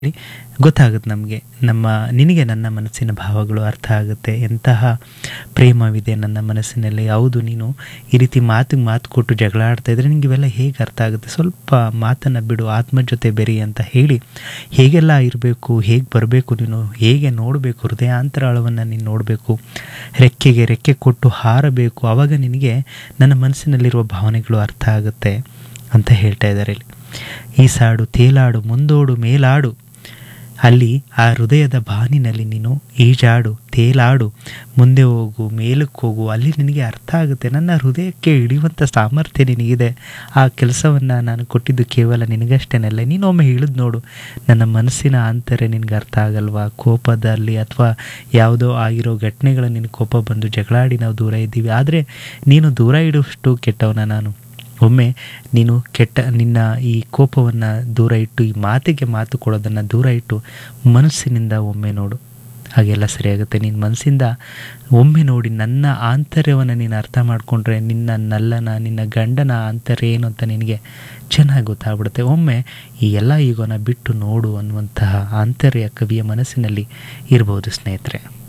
ಗೊತ್ತಾಗುತ್ತೆ ನಮಗೆ ನಮ್ಮ ನಿನಗೆ ನನ್ನ ಮನಸ್ಸಿನ ಭಾವಗಳು ಅರ್ಥ ಆಗುತ್ತೆ ಎಂತಹ ಪ್ರೇಮವಿದೆ ನನ್ನ ಮನಸ್ಸಿನಲ್ಲಿ ಯಾವುದು ನೀನು ಈ ರೀತಿ ಮಾತಿಗೆ ಮಾತು ಕೊಟ್ಟು ಜಗಳ ಆಡ್ತಾ ಇದ್ರೆ ನಿಂಗೆ ಇವೆಲ್ಲ ಹೇಗೆ ಅರ್ಥ ಆಗುತ್ತೆ ಸ್ವಲ್ಪ ಮಾತನ್ನು ಬಿಡು ಆತ್ಮ ಜೊತೆ ಬೆರಿ ಅಂತ ಹೇಳಿ ಹೇಗೆಲ್ಲ ಇರಬೇಕು ಹೇಗೆ ಬರಬೇಕು ನೀನು ಹೇಗೆ ನೋಡಬೇಕು ಹೃದಯಾಂತರಾಳವನ್ನು ನೀನು ನೋಡಬೇಕು ರೆಕ್ಕೆಗೆ ರೆಕ್ಕೆ ಕೊಟ್ಟು ಹಾರಬೇಕು ಆವಾಗ ನಿನಗೆ ನನ್ನ ಮನಸ್ಸಿನಲ್ಲಿರುವ ಭಾವನೆಗಳು ಅರ್ಥ ಆಗುತ್ತೆ ಅಂತ ಹೇಳ್ತಾ ಇದ್ದಾರೆ ಇಲ್ಲಿ ಈ ಸಾಡು ತೇಲಾಡು ಮುಂದೋಡು ಮೇಲಾಡು ಅಲ್ಲಿ ಆ ಹೃದಯದ ಬಾನಿನಲ್ಲಿ ನೀನು ಈಜಾಡು ತೇಲಾಡು ಮುಂದೆ ಹೋಗು ಮೇಲಕ್ಕೆ ಹೋಗು ಅಲ್ಲಿ ನಿನಗೆ ಅರ್ಥ ಆಗುತ್ತೆ ನನ್ನ ಹೃದಯಕ್ಕೆ ಹಿಡಿಯುವಂಥ ಸಾಮರ್ಥ್ಯ ನಿನಗಿದೆ ಆ ಕೆಲಸವನ್ನು ನಾನು ಕೊಟ್ಟಿದ್ದು ಕೇವಲ ನಿನಗಷ್ಟೇನಲ್ಲ ನೀನು ಒಮ್ಮೆ ಹೇಳಿದ್ ನೋಡು ನನ್ನ ಮನಸ್ಸಿನ ಆಂತರ್ಯ ನಿನಗೆ ಅರ್ಥ ಆಗಲ್ವಾ ಕೋಪದಲ್ಲಿ ಅಥವಾ ಯಾವುದೋ ಆಗಿರೋ ಘಟನೆಗಳ ನಿನಗೆ ಕೋಪ ಬಂದು ಜಗಳಾಡಿ ನಾವು ದೂರ ಇದ್ದೀವಿ ಆದರೆ ನೀನು ದೂರ ಇಡುವಷ್ಟು ಕೆಟ್ಟವನ ನಾನು ಒಮ್ಮೆ ನೀನು ಕೆಟ್ಟ ನಿನ್ನ ಈ ಕೋಪವನ್ನು ದೂರ ಇಟ್ಟು ಈ ಮಾತಿಗೆ ಮಾತು ಕೊಡೋದನ್ನು ದೂರ ಇಟ್ಟು ಮನಸ್ಸಿನಿಂದ ಒಮ್ಮೆ ನೋಡು ಹಾಗೆಲ್ಲ ಸರಿಯಾಗುತ್ತೆ ನಿನ್ನ ಮನಸ್ಸಿಂದ ಒಮ್ಮೆ ನೋಡಿ ನನ್ನ ಆಂತರ್ಯವನ್ನು ನೀನು ಅರ್ಥ ಮಾಡಿಕೊಂಡ್ರೆ ನಿನ್ನ ನಲ್ಲನ ನಿನ್ನ ಗಂಡನ ಆಂತರ್ಯ ಏನು ಅಂತ ನಿನಗೆ ಚೆನ್ನಾಗಿ ಗೊತ್ತಾಗ್ಬಿಡುತ್ತೆ ಒಮ್ಮೆ ಈ ಎಲ್ಲ ಈಗೋನ ಬಿಟ್ಟು ನೋಡು ಅನ್ನುವಂತಹ ಆಂತರ್ಯ ಕವಿಯ ಮನಸ್ಸಿನಲ್ಲಿ ಇರ್ಬೋದು ಸ್ನೇಹಿತರೆ